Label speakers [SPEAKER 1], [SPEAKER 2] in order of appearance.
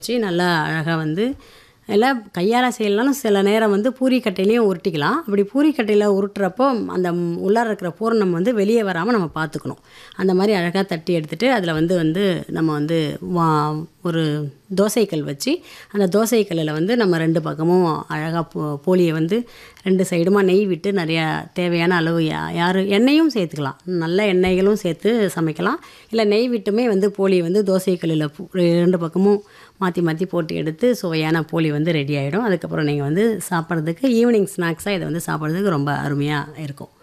[SPEAKER 1] வச்சு நல்லா அழகாக வந்து எல்லாம் கையால் செய்யலனாலும் சில நேரம் வந்து பூரிக்கட்டையிலையும் உருட்டிக்கலாம் அப்படி பூரிக்கட்டையில் உருட்டுறப்போ அந்த ம் உள்ளார இருக்கிற பூரணம் வந்து வெளியே வராமல் நம்ம பார்த்துக்கணும் அந்த மாதிரி அழகாக தட்டி எடுத்துட்டு அதில் வந்து வந்து நம்ம வந்து வா ஒரு தோசைக்கல் வச்சு அந்த தோசைக்கல்லில் வந்து நம்ம ரெண்டு பக்கமும் அழகாக போ போலியை வந்து ரெண்டு சைடுமா நெய் விட்டு நிறையா தேவையான அளவு யா யார் எண்ணெயும் சேர்த்துக்கலாம் நல்ல எண்ணெய்களும் சேர்த்து சமைக்கலாம் இல்லை நெய் விட்டுமே வந்து போலியை வந்து தோசைக்கல்லில் ரெண்டு பக்கமும் மாற்றி மாற்றி போட்டு எடுத்து சுவையான போலி வந்து ரெடி ஆகிடும் அதுக்கப்புறம் நீங்கள் வந்து சாப்பிட்றதுக்கு ஈவினிங் ஸ்நாக்ஸாக இதை வந்து சாப்பிட்றதுக்கு ரொம்ப அருமையாக இருக்கும்